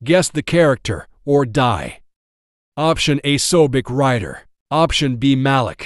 Guess the character or die. Option A Sobek Rider. Option B Malik.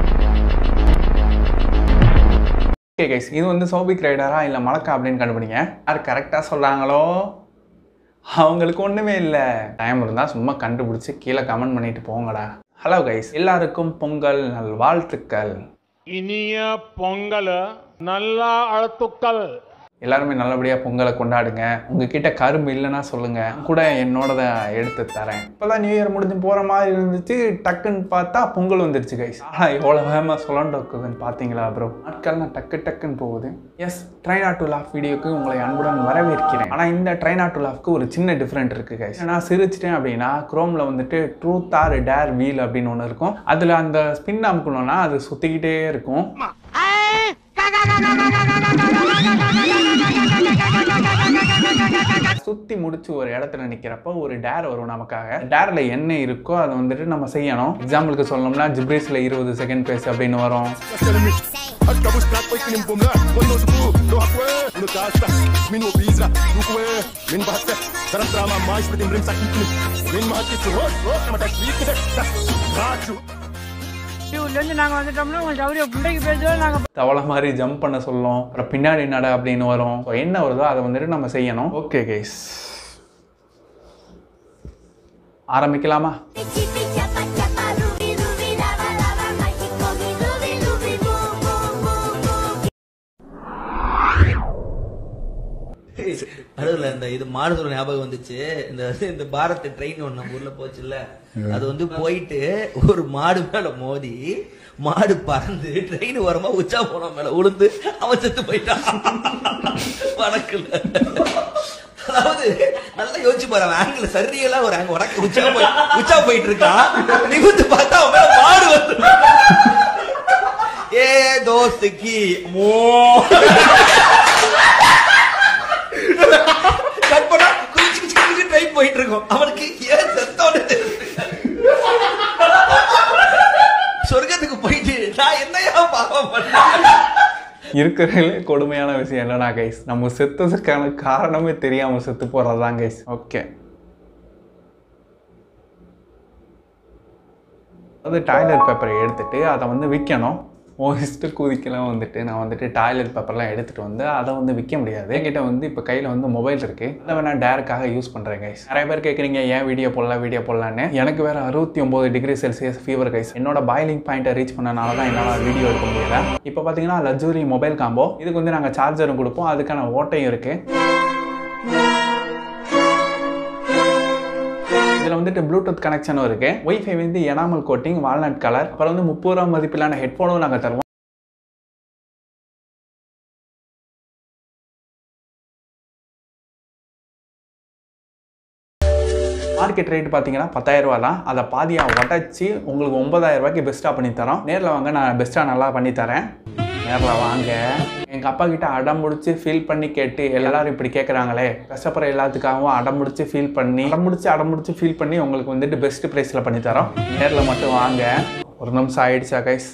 Okay guys இது வந்து சோபிக் ரைடரா இல்லை மலக்கா அப்படின்னு கண்டுபிடிங்க யார் கரெக்டாக சொல்கிறாங்களோ அவங்களுக்கு ஒன்றுமே இல்லை டைம் இருந்தால் சும்மா கண்டுபிடிச்சி கீழே கமெண்ட் பண்ணிட்டு போங்கடா ஹலோ கைஸ் எல்லாருக்கும் பொங்கல் நல்வாழ்த்துக்கள் இனிய பொங்கல் நல்ல அழுத்துக்கள் எல்லாருமே நல்லபடியாக பொங்கலை கொண்டாடுங்க உங்ககிட்ட கரும்பு இல்லைன்னா சொல்லுங்க நான் கூட என்னோடத எடுத்து தரேன் இப்போதான் நியூ இயர் முடிஞ்சு போகிற மாதிரி இருந்துச்சு டக்குன்னு பார்த்தா பொங்கல் வந்துருச்சு கைஸ் ஆனால் எவ்வளோ வேகமாக சொல்லண்டு இருக்குதுன்னு பார்த்தீங்களா ப்ரோ நாட்கள்லாம் டக்கு டக்குன்னு போகுது yes try not to laugh வீடியோக்கு உங்களை அன்புடன் வரவேற்கிறேன் ஆனால் இந்த ட்ரைன் ஆட் டு லாஃப்க்கு ஒரு சின்ன டிஃப்ரெண்ட் இருக்குது கைஸ் நான் சிரிச்சிட்டேன் அப்படின்னா குரோமில் வந்துட்டு ட்ரூத் ஆர் டேர் வீல் அப்படின்னு ஒன்று இருக்கும் அதில் அந்த ஸ்பின் அமுக்கணும்னா அது சுற்றிக்கிட்டே இருக்கும் சுத்தி முடிச்சு ஒரு இடத்துல நிக்கிறப்ப ஒரு டேர் வரும் நமக்காக டேர்ல என்ன இருக்கோ அதை வந்துட்டு நம்ம செய்யணும் எக்ஸாம்பிளுக்கு சொல்லணும்னா ஜிப்ரேஸ்ல இருபது செகண்ட் பேஸ் அப்படின்னு வரும் Acabou os pratos, foi que nem um lá. Quando eu subo, no aqué, no casta. Min o pisa, no cué. Min bahate, cara trama mais, pra tem brim sakit. Min mahati tu, oh, oh, sama tak vik, rachu. ஊர்லேருந்து நாங்கள் வந்துட்டோம்னா உங்கள் சௌரியம் பிள்ளைக்கு பேசுவோம் நாங்கள் தவளை மாதிரி ஜம்ப் பண்ண சொல்லும் அப்புறம் பின்னாடி நட அப்படின்னு வரும் So, என்ன வருதோ அதை வந்துட்டு நம்ம செய்யணும் ஓகே கைஸ் ஆரம்பிக்கலாமா Pichi picha pacha pa rubi rubi lava lava mágico mi rubi rubi boom boom boom boom நடுவில் இந்த இது மாடு சொல்ற ஞாபகம் வந்துச்சு இந்த இந்த பாரத் ட்ரெயின் ஒண்ணு நம்ம ஊர்ல போச்சுல்ல அது வந்து போயிட்டு ஒரு மாடு மேல மோதி மாடு பறந்து ட்ரெயின் ஓரமா உச்சா போன மேல உளுந்து அவன் செத்து போயிட்டான் வடக்குல அதாவது நல்லா யோசிச்சு பாரு அவன் ஆங்கிள் சரியெல்லாம் ஒரு ஆங்கிள் வடக்கு உச்சா போய் உச்சா போயிட்டு இருக்கான் நிமித்து பார்த்தா அவன் மேல மாடு வந்து ஏ தோஸ்துக்கு மோ கட் பண்ணா குளிச்சு குளிச்சு குளிச்சு ட்ரெயின் போயிட்டு இருக்கோம் அவனுக்கு ஏன் செத்தோன்னு தெரியல. சொர்க்கத்துக்கு போயிட்டு நான் என்னையா பாவம் பண்ணேன் இருக்கிறதுலே கொடுமையான விஷயம் என்னன்னா கைஸ் நம்ம செத்ததுக்கான காரணமே தெரியாம செத்து போறது தான் கைஸ் ஓகே அது டாய்லெட் பேப்பரை எடுத்துட்டு அதை வந்து விற்கணும் ஓஸ்ட்டு குதிக்கெல்லாம் வந்துட்டு நான் வந்துட்டு டாய்லெட் பேப்பர்லாம் எடுத்துகிட்டு வந்து அதை வந்து விற்க முடியாது என்கிட்ட வந்து இப்போ கையில் வந்து மொபைல் இருக்குது அதை வேணால் டேருக்காக யூஸ் பண்ணுறேன் கைஸ் நிறைய பேர் கேட்குறீங்க ஏன் வீடியோ போடலாம் வீடியோ போடலான்னு எனக்கு வேறு அறுபத்தி ஒம்பது டிகிரி செல்சியஸ் ஃபீவர் கைஸ் என்னோட பாயிலிங் பாயிண்ட்டை ரீச் பண்ணனால தான் என்னால் வீடியோ எடுக்க முடியல இப்போ பார்த்தீங்கன்னா லக்ஸுரி மொபைல் காம்போ இதுக்கு வந்து நாங்கள் சார்ஜரும் கொடுப்போம் அதுக்கான ஓட்டையும் இருக்குது இதில் வந்துட்டு ப்ளூடூத் கனெக்ஷனும் இருக்கு ஒய்ஃபை வந்து எனாமல் கோட்டிங் வால்நட் கலர் அப்புறம் வந்து முப்பது ரூபா மதிப்பிலான ஹெட்ஃபோனும் நாங்கள் தருவோம் மார்க்கெட் ரேட் பார்த்தீங்கன்னா பத்தாயிரம் ரூபா தான் அதை பாதியாக உடச்சி உங்களுக்கு ஒன்பதாயிரம் ரூபாய்க்கு பெஸ்ட்டாக பண்ணி தரோம் நேரில் வாங்க நான் பெஸ்ட்டாக நல்லா பண்ணி தரேன் நேரில் வாங்க எங்கள் அப்பா கிட்ட அடம் முடிச்சு ஃபீல் பண்ணி கேட்டு எல்லாரும் இப்படி கேட்குறாங்களே கஷ்டப்படுற எல்லாத்துக்காகவும் அடம் முடிச்சு ஃபீல் பண்ணி அடம் முடிச்சு அடம் முடிச்சு ஃபீல் பண்ணி உங்களுக்கு வந்துட்டு பெஸ்ட் ப்ரைஸில் பண்ணி தரோம் நேரில் மட்டும் வாங்க ஒரு நிமிஷம் ஆயிடுச்சா கைஸ்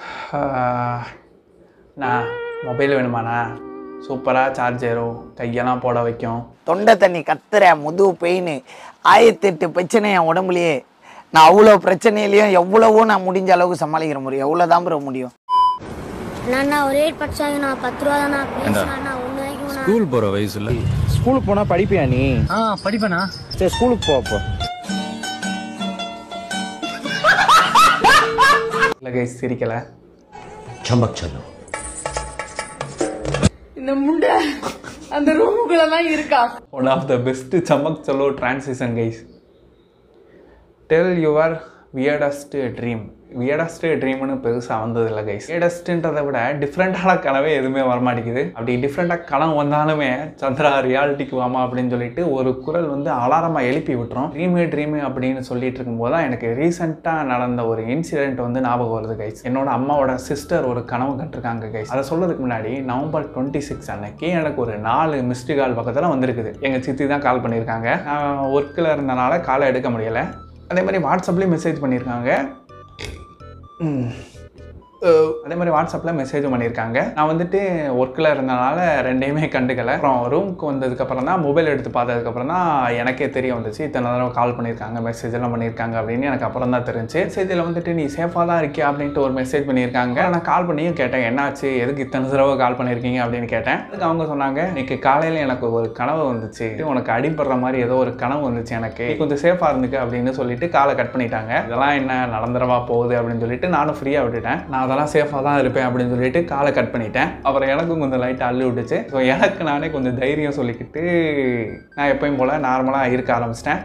நான் மொபைல் வேணுமாண்ணா சூப்பராக சார்ஜ் ஏறும் கையெல்லாம் போட வைக்கும் தொண்டை தண்ணி கத்துற முதுகு பெயின் ஆயிரத்தெட்டு பிரச்சனை என் உடம்புலயே நான் அவ்வளோ பிரச்சனையிலையும் எவ்வளவோ நான் முடிஞ்ச அளவுக்கு சமாளிக்கிற முடியும் எவ்வளோதான் ப்ரோ முடியும் அண்ணா ஒரே பட்சாங்க நான் பத்து ரூபா தானே பேசுறேன் ஒன்று வாங்கிக்கணும் ஸ்கூல் போற வயசுல ஸ்கூலுக்கு போனா படிப்பியா நீ ஆ படிப்பேனா சரி ஸ்கூலுக்கு போ அப்போ இல்லை கைஸ் சிரிக்கலை சம்பக் சொல்லு இந்த முண்டை அந்த ரூமுக்குள்ளதான் இருக்கா one of the best Chammak Challo transition guys tell your weirdest dream weirdest ட்ரீம்னு பெருசாக வந்ததில்லை கைஸ் வியர்டஸ்ட்டுன்றதை விட டிஃப்ரெண்ட்டான கனவே எதுவுமே வரமாட்டேங்குது அப்படி டிஃப்ரெண்ட்டாக கனவு வந்தாலுமே சந்திரா ரியாலிட்டிக்கு வாமா அப்படின்னு சொல்லிட்டு ஒரு குரல் வந்து அலாரமாக எழுப்பி விட்டுரும் ட்ரீமு ட்ரீமு அப்படின்னு சொல்லிட்டு இருக்கும்போது தான் எனக்கு ரீசெண்டாக நடந்த ஒரு இன்சிடென்ட் வந்து ஞாபகம் வருது கைஸ் என்னோட அம்மாவோட சிஸ்டர் ஒரு கனவு கண்டிருக்காங்க கைஸ் அதை சொல்றதுக்கு முன்னாடி நவம்பர் டுவெண்ட்டி சிக்ஸ் அன்னைக்கு எனக்கு ஒரு நாலு மிஸ்டு கால் பக்கத்தில் வந்திருக்குது எங்கள் சித்தி தான் கால் பண்ணியிருக்காங்க நான் ஒர்க்கில் இருந்தனால காலை எடுக்க முடியலை அதே மாதிரி வாட்ஸ்அப்லேயும் மெசேஜ் பண்ணியிருக்காங்க ம். அதே மாதிரி வாட்ஸ்அப்பில் மெசேஜும் பண்ணியிருக்காங்க நான் வந்துட்டு ஒர்க்கில் இருந்தனால ரெண்டையுமே கண்டுக்கல அப்புறம் ரூமுக்கு வந்ததுக்கப்புறம் தான் மொபைல் எடுத்து பார்த்ததுக்கப்புறம் தான் எனக்கே தெரிய வந்துச்சு இத்தனை தடவை கால் பண்ணியிருக்காங்க மெசேஜ் எல்லாம் பண்ணியிருக்காங்க அப்படின்னு எனக்கு அப்புறம் தான் தெரிஞ்சு மெசேஜில் வந்துட்டு நீ சேஃபாக தான் இருக்கியா அப்படின்ட்டு ஒரு மெசேஜ் பண்ணியிருக்காங்க நான் கால் பண்ணியும் கேட்டேன் என்னாச்சு எதுக்கு இத்தனை தடவை கால் பண்ணியிருக்கீங்க அப்படின்னு கேட்டேன் அதுக்கு அவங்க சொன்னாங்க இன்னைக்கு காலையில் எனக்கு ஒரு கனவு வந்துச்சு உனக்கு அடிபடுற மாதிரி ஏதோ ஒரு கனவு வந்துச்சு எனக்கு நீ கொஞ்சம் சேஃபாக இருந்துக்க அப்படின்னு சொல்லிட்டு காலை கட் பண்ணிட்டாங்க இதெல்லாம் என்ன நடந்துடவா போகுது அப்படின்னு சொல்லிட்டு நானும் ஃப்ரீயாக விட்டுட்டேன் நான் அதெல்லாம் சேஃபாக தான் இருப்பேன் அப்படின்னு சொல்லிட்டு காலை கட் பண்ணிட்டேன் அப்புறம் எனக்கும் கொஞ்சம் லைட்டாக அள்ளி விட்டுச்சு ஸோ எனக்கு நானே கொஞ்சம் தைரியம் சொல்லிக்கிட்டு நான் எப்பயும் போல் நார்மலாக இருக்க ஆரம்பிச்சிட்டேன்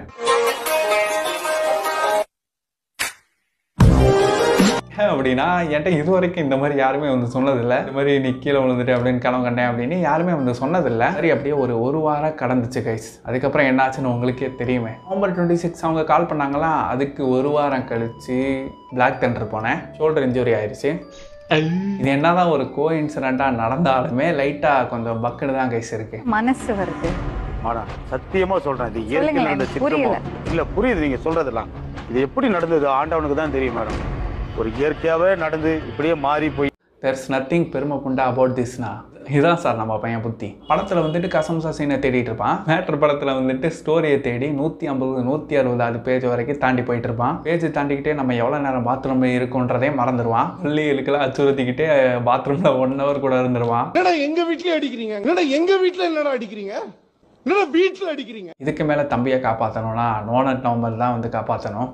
ஏன் அப்படின்னா என்கிட்ட இது வரைக்கும் இந்த மாதிரி யாருமே வந்து சொன்னதில்லை இந்த மாதிரி நீ கீழே விழுந்துட்டு அப்படின்னு கனவு கண்டேன் அப்படின்னு யாருமே வந்து சொன்னதில்லை சரி அப்படியே ஒரு ஒரு வாரம் கடந்துச்சு கைஸ் அதுக்கப்புறம் என்னாச்சுன்னு உங்களுக்கே தெரியுமே நவம்பர் டுவெண்ட்டி சிக்ஸ் அவங்க கால் பண்ணாங்களா அதுக்கு ஒரு வாரம் கழிச்சு பிளாக் தண்டர் போனேன் ஷோல்டர் இன்ஜுரி ஆயிடுச்சு இது என்னதான் ஒரு கோ இன்சிடெண்ட்டாக நடந்தாலுமே லைட்டாக கொஞ்சம் பக்குன்னு தான் கைஸ் இருக்கு மனசு வருது மேடம் சத்தியமா சொல்றேன் இது இயற்கையில் சொல்லுங்க, நடந்த எனக்கு சிற்பமோ புரியல. இல்ல புரியுது நீங்க சொல்றதெல்லாம் இது எப்படி நடந்தது ஆண்டவனுக்கு தான் தெரியும் மேடம் ஒரு இயற்கையாவே நடந்து இப்படியே மாறி போய் there's நத்திங் பெருமை புண்டா அபவுட் திஸ்னா இதுதான் சார் நம்ம பையன் புத்தி படத்தில் வந்துட்டு கசம்சா சீனை தேடிட்டு இருப்பான் மேட்ரு படத்தில் வந்துட்டு ஸ்டோரியை தேடி நூற்றி ஐம்பது நூற்றி அறுபதாவது பேஜ் வரைக்கும் தாண்டி போயிட்டு இருப்பான் பேஜ் தாண்டிக்கிட்டே நம்ம எவ்வளோ நேரம் பாத்ரூமில் இருக்குன்றதே மறந்துடுவான் பள்ளிகளுக்கெல்லாம் அச்சுறுத்திக்கிட்டே பாத்ரூமில் ஒன் ஹவர் கூட இருந்துருவான் என்னடா எங்க வீட்லயே அடிக்கிறீங்க என்னடா எங்க வீட்ல என்னடா அடிக்கிறீங்க என்னடா வீட்ல அடிக்கிறீங்க இதுக்கு மேலே தம்பியை காப்பாற்றணும்னா நோனட் நவம்பர் தான் வந்து காப்பாற்றணும்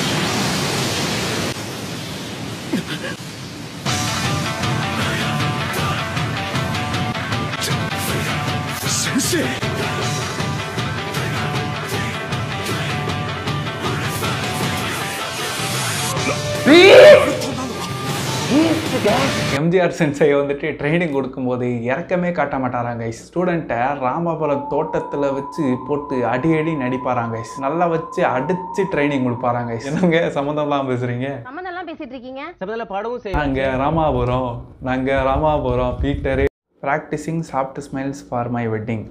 எம்ஜிஆர் சென்சை வந்துட்டு ட்ரைனிங் கொடுக்கும்போது இறக்கமே காட்ட மாட்டாராங்க ஸ்டூடெண்ட்டை ராமாபுரம் தோட்டத்தில் வச்சு போட்டு அடி அடி நடிப்பாராங்க நல்லா வச்சு அடிச்சு ட்ரைனிங் கொடுப்பாராங்க என்னங்க சம்மந்தம்லாம் பேசுறீங்க சம்மந்தம்லாம் பேசிட்டு இருக்கீங்க நாங்க ராமாபுரம் நாங்க Ramapuram Peter practicing soft smiles for my wedding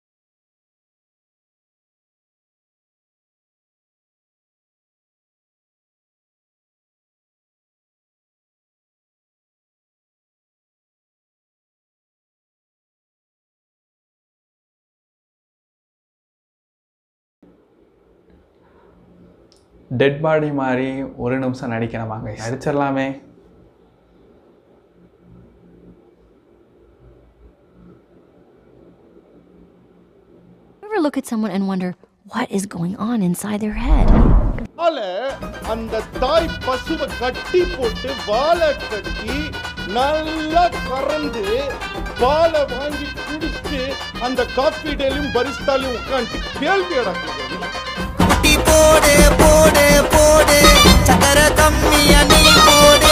dead body மாதிரி ஒரு நிமிஷம் நடிக்கணுமாங்க நடிச்சிடலாமே Ever look at someone and wonder what is going on inside their head? வாழ அந்த தாய் பசுவை கட்டி போட்டு வாழை கட்டி நல்லா கறந்து பாலை வாங்கி குடிச்சு அந்த காஃபி டேலையும் பரிஸ்தாலையும் உட்காந்து கேள்வி அடக்குது போடு போடு போடு சக்கர கம்மியா நீ போடு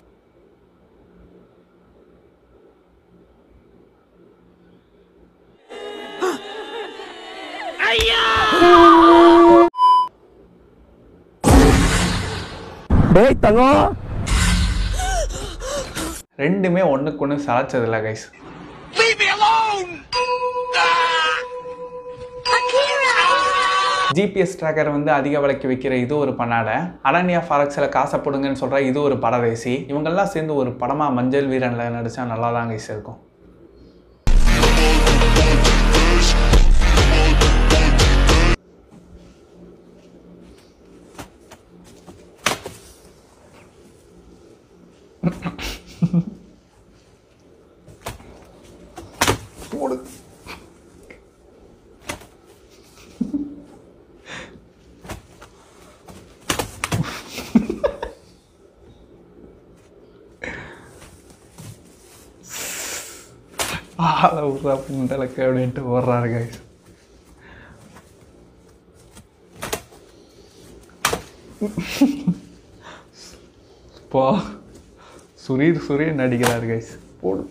டேய் தங்கம் ரெண்டுமே ஒன்றுக்கு ஒன்று சளைச்சதில்ல கைஸ் ஜிபிஎஸ் ட்ராக்கர் வந்து அதிக விலைக்கு விற்கிற இது ஒரு பண்ணாடை அனன்யா ஃபாரக்ஸில் காசை போடுங்கன்னு சொல்கிற இது ஒரு படதேசி இவங்கெல்லாம் சேர்ந்து ஒரு படமாக மஞ்சள் வீரனில் நடித்தா நல்லா தான் கைஸ் இருக்கும் ஆளை விட்றா புண்டலக்கு அப்படின்ட்டு ஓடுறாரு கைஸ் போ சுரீர் சுரீர் நடிக்கிறார் கைஸ் போடு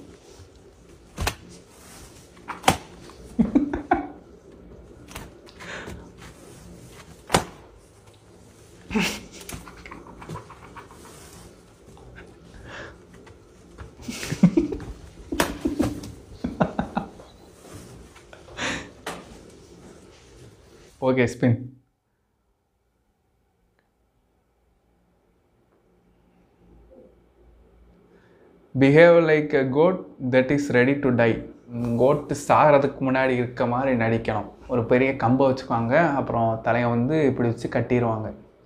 okay spin behave like a goat that is ready to die கோட்டு சாகிறதுக்கு முன்னாடி இருக்க மாதிரி நடிக்கணும் ஒரு பெரிய கம்பை வச்சுக்குவாங்க அப்புறம் தலையை வந்து இப்படி வச்சு கட்டிடுவாங்க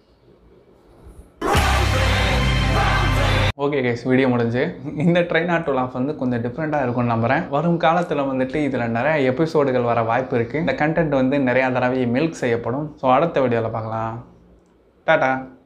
ஓகே கைஸ் வீடியோ முடிஞ்சு இந்த ட்ரெயின் ஆட்டோ லாஃப் வந்து கொஞ்சம் டிஃப்ரெண்ட்டாக இருக்கும்னு நம்புகிறேன் வரும் காலத்தில் வந்துட்டு இதில் நிறைய எபிசோடுகள் வர வாய்ப்பு இருக்குது இந்த கண்டென்ட் வந்து நிறையா தடவை மில்க் செய்யப்படும் ஸோ அடுத்த வீடியோவில் பார்க்கலாம் டாடா